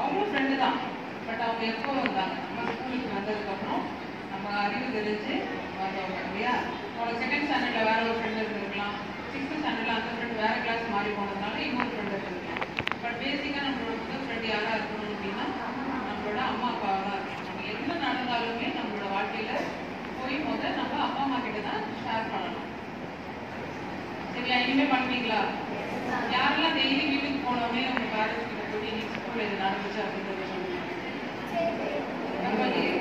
அவங்களும் ஃப்ரெண்டு தான் பட் அவங்க எப்போ வந்தாங்க நம்ம ஸ்கூலுக்கு வந்ததுக்கப்புறம் நம்ம அறிவு தெரிஞ்சு வந்தவங்க இல்லையா அவங்களோட செகண்ட் ஸ்டாண்டர்டில் வேற ஒரு ஃப்ரெண்டு இருந்திருக்கலாம் சிக்ஸ்த் ஸ்டாண்டர்டில் அந்த ஃப்ரெண்ட் வேற கிளாஸ் மாறி போனதுனால இன்னொரு ஃப்ரெண்டு இருந்திருக்கலாம் பட் பேசிக்காக நம்மளோட முதல் ஃப்ரெண்டு யாராக இருக்கணும் அப்படின்னா நம்மளோட அம்மா அப்பாவாக தான் இருக்கணும் நம்ம என்ன நடந்தாலுமே நம்மளோட வாழ்க்கையில போய் முத நம்ம அப்பா அம்மா கிட்ட தான் ஷேர் பண்ணணும் சரியா இனிமே பண்ணுவீங்களா யாரெல்லாம் டெய்லி வீட்டுக்கு போனோமே உங்க பேரண்ட்ஸ் கிட்ட போய் இன்னைக்கு ஸ்கூல்ல இது நடந்துச்சு அப்படின்றத சொல்லுங்க பரவாயில்லையே.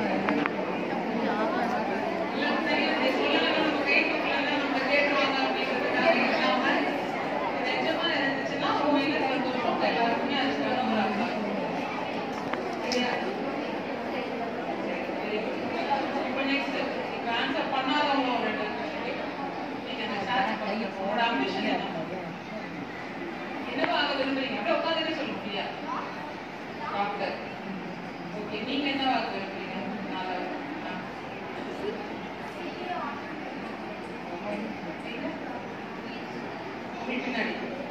இல்ல, சரி, அப்படி சொல்லலைன்னா நம்ம கேட்கக்கூடாது, நம்ம கேட்டுருவாங்க அப்படிங்கிறதுக்காக இல்லாம, நிஜமா இருந்துச்சுன்னா உண்மையில சந்தோஷம் எல்லாருக்குமே அதுக்கான ஒரு அர்த்தம் சரியா இப்போ நெக்ஸ்ட் இப்போ ஆன்சர் பண்ணாதவங்க ஒரு ரெண்டு நீங்க அந்த ஷேர் பண்ணுங்க உங்களோட அம்பிஷன் என்ன என்னவா ஆக விரும்புறீங்க அப்படியே உட்காந்துட்டு சொல்ல முடியா டாக்டர் ஓகே நீங்க என்னவா ஆக விரும்புறீங்க நாலாவது ஆ. உங்களுக்கு பின்னாடி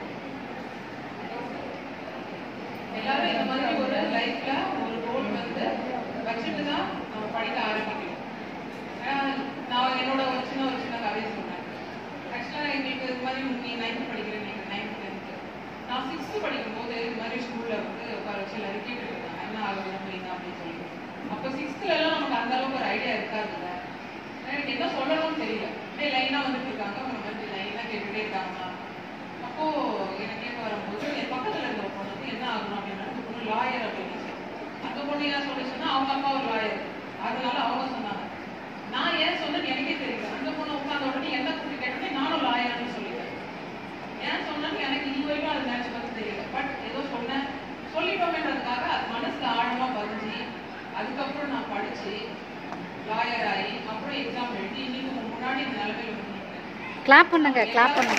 எல்லாரும் இந்த மாதிரி ஒரு லைஃப்ல ஒரு கோல் வந்து வச்சுட்டு தான் நம்ம படிக்க ஆரம்பிக்கணும் ஏன்னா நான் என்னோட ஒரு சின்ன ஒரு சின்ன கதையை சொன்னேன் ஆக்சுவலாக எங்களுக்கு இது மாதிரி நீ நைன்த் படிக்கிறேன் நீங்கள் நைன்த் டென்த்து நான் சிக்ஸ்த்து படிக்கும்போது இது மாதிரி ஸ்கூலில் வந்து உட்கார வச்சு எல்லாரும் கேட்டுட்டு இருந்தாங்க என்ன ஆக விரும்புறீங்க அப்படின்னு சொல்லி அப்போ சிக்ஸ்த்துலலாம் நமக்கு அந்த அளவுக்கு ஒரு ஐடியா இருக்காதுல்ல எனக்கு என்ன சொல்லணும்னு தெரியல அப்படியே லைனாக வந்துட்டு இருக்காங்க அவங்க வந்து லைனாக கேட்டுட்டே இருக்காங்க அப்போ எனக்கு கேட்க வரும்போது என் பக்கத்துல இருந்த ஒரு பொண்ணு வந்து என்ன ஆகணும் அப்படின்னா இந்த பொண்ணு லாயர் அப்படின்னு அந்த பொண்ணு ஏன் சொல்லி சொன்னா அவங்க அப்பா ஒரு லாயர் அதனால அவங்க சொன்னாங்க நான் ஏன் சொன்னேன்னு எனக்கே தெரியல அந்த பொண்ணு உட்கார்ந்த உடனே என்ன கூட்டி கேட்டோடனே நானும் லாயர்னு சொல்லிட்டேன் ஏன் சொன்னேன்னு எனக்கு இது வரைக்கும் அது நினைச்சு பார்த்து தெரியல பட் ஏதோ சொன்னேன் சொல்லிட்டோமேன்றதுக்காக அது மனசுல ஆழமா பதிஞ்சு அதுக்கப்புறம் நான் படிச்சு லாயர் ஆகி அப்புறம் எக்ஸாம் எழுதி இன்னைக்கு உங்க முன்னாடி இந்த நிலைமையில வந்து நிக்கிறேன். கிளாப் பண்ணுங்க கிளாப் பண்ணுங்க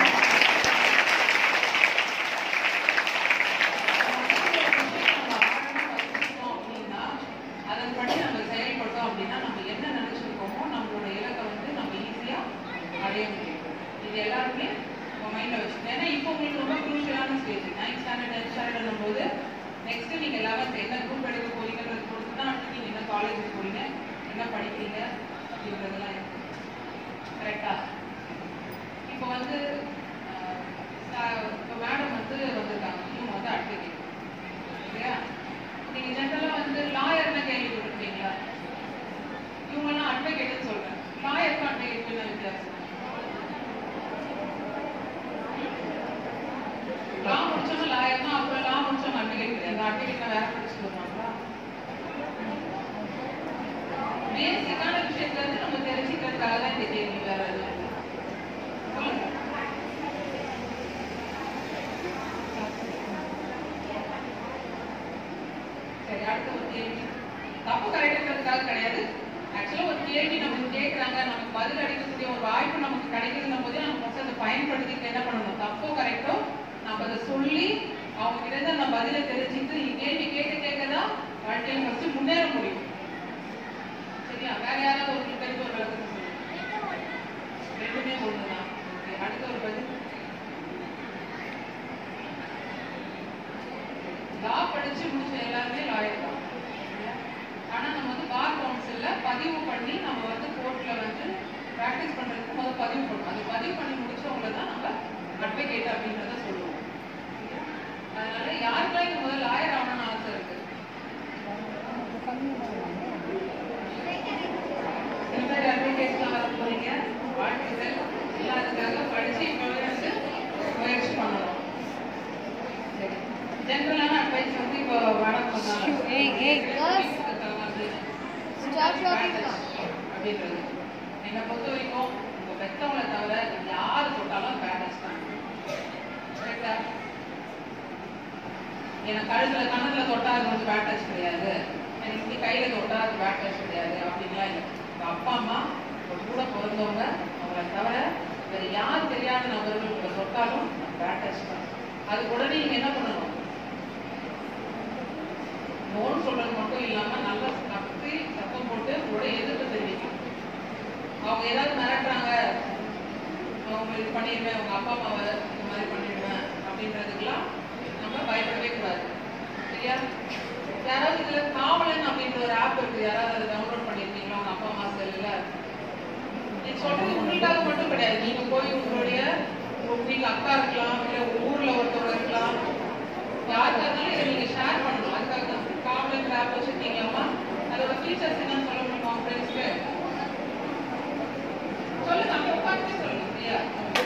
அதன்படி நம்ம செயல்பட்டோம் அப்படின்னா நம்ம என்ன நினைச்சிருக்கோமோ நம்மளோட இலக்கை வந்து நம்ம ஈஸியா அடைய முடியும் இது எல்லாருமே உங்க மைண்ட்ல வச்சுக்கணும் ஏன்னா இப்போ உங்களுக்கு ரொம்ப குரூஷியலான stage ninth standard tenth standard போது நெக்ஸ்ட் நீங்க லெவன்த் என்ன குரூப் எடுக்க போறீங்கன்றது பொறுத்து தான் அடுத்து நீங்க என்ன காலேஜ் போறீங்க என்ன படிக்கிறீங்க அப்படின்றதெல்லாம் இருக்கு கரெக்டா இப்போ வந்து அஹ், இப்போ மேடம் வந்து வந்திருக்காங்க இவங்க வந்து அட்வொகேட் இல்லையா நீங்க ஜென்ரலா வந்து லாயர்னு கேள்விப்பட்டிருக்கீங்களா இவங்கெல்லாம் அட்வொகேட்னு சொல்றேன் லாயருக்கு அட்வொகேட் என்ன வித்தியாசம் லா முடிச்சவங்க லாயர் தான் அப்புறம் லா முடிச்சவங்க அட்வொகேட் கிடையாது அட்வொகேட்ல வேற படிச்சு வருவாங்களா பேசிக்கான விஷயத்துல இருந்து நம்ம தெரிஞ்சுக்கிறதுக்காக தான் இந்த கேள்வி வேற எதுவும் இல்லை. சொல்லுங்க சரி அடுத்த ஒரு கேள்வி தப்பு கரெக்டுன்றதுக்காக கிடையாது ஆக்சுவலா ஒரு கேள்வி நமக்கு கேட்கறாங்க நமக்கு பதில் அளிக்கக்கூடிய ஒரு வாய்ப்பு நமக்கு கிடைக்குதுன்னும் போதே நம்ம ஃபர்ஸ்ட் அதை பயன்படுத்திட்டு என்ன பண்ணணும் தப்போ கரெக்டோ நம்ம அதை சொல்லி அவங்க கிட்ட இருந்து அந்த பதிலை தெரிஞ்சுட்டு நீ கேள்வி கேட்க கேட்க தான் வாழ்க்கையில ஃபர்ஸ்ட் முன்னேற முடியும் சரியா வேற யாராவது ஒரு தெரிஞ்ச ஒரு விளக்கத்தை சொல்லுங்க ரெண்டுமே ஒண்ணுதான் ஓகே அடுத்த ஒரு பதில் லா படிச்சு முடிச்ச எல்லாருமே லாயர் தான் இல்லையா? ஆனா நம்ம வந்து பார் கவுன்சில்ல பதிவு பண்ணி நம்ம வந்து கோர்ட்ல வந்து பிராக்டிஸ் பண்றதுக்கு முதல்ல பதிவு பண்ணுவோம் அது பதிவு பண்ணி முடிச்சவங்கள தான் நம்ம அட்வொகேட் அப்படின்றத சொல்லுவோம் சரியா? அதனால யாருக்கெல்லாம் இந்த முதல்ல லாயர் ஆகணும்னு ஆசை இருக்கு சில பேர் அட்வொகேட்லாம் வர போறீங்க வாழ்க்கைகள் எல்லாம் அதுக்காக படிச்சு இப்பவே வந்து முயற்சி பண்ணணும் சரி ஜென்ரலான அட்வைஸ் வந்து இப்போ மேடம் சொன்னாங்க ஏய், ஏய், girls. Stop talking now. அப்படின்றது என்னை பொறுத்த வரைக்கும் உங்க பெத்தவங்களை தவிர யார் தொட்டாலும் பேரண்ட்ஸ் தான் கரெக்டா எனக்கு கழுத்துல கண்ணத்துல தொட்டா அது வந்து பேட் டச் கிடையாது எனக்கு இப்படி கையில தொட்டா அது பேட் டச் கிடையாது அப்படின்லாம் இல்லை உங்க அப்பா அம்மா உங்க கூட பிறந்தவங்க அவங்கள தவிர வேற யார் தெரியாத நபர்கள் உங்களை தொட்டாலும் பேட் டச் தான் அது உடனே நீங்க என்ன பண்ணணும் நோன்னு சொல்றது மட்டும் இல்லாம நல்லா கத்தி சத்தம் போட்டு உங்களோட எதிர்ப்பு தெரிவிக்கணும் அவங்க ஏதாவது மிரட்டுறாங்க அவங்க இது பண்ணிடுவேன் உங்க அப்பா அம்மாவை இந்த மாதிரி பண்ணிடுவேன் அப்படின்றதுக்கெல்லாம் நம்ம பயப்படவே கூடாது சரியா காவலன் அப்படின்ற ஒரு ஆப் இருக்கு யாராவது அதை டவுன்லோட் பண்ணிருக்கீங்களா உங்க அப்பா அம்மா செல்லுல நீ சொல்றது உங்களுக்காக மட்டும் கிடையாது நீங்க போய் உங்களுடைய உங்க வீட்டுல அக்கா இருக்கலாம் இல்ல உங்க ஊர்ல ஒருத்தவங்க இருக்கலாம் யாருக்கா இருந்தாலும் இதை நீங்க ஷேர் பண்ணணும் அதுக்காக தான் காவலன் ஆப் வச்சிருக்கீங்களாமா அதோட ஃபீச்சர்ஸ் என்னன்னு சொல்ல முடியுமா உங்க ஃப்ரெண்ட்ஸ்க்கு சொல்லுங்க அப்ப உட்காந்து சொல்லுங்க சரியா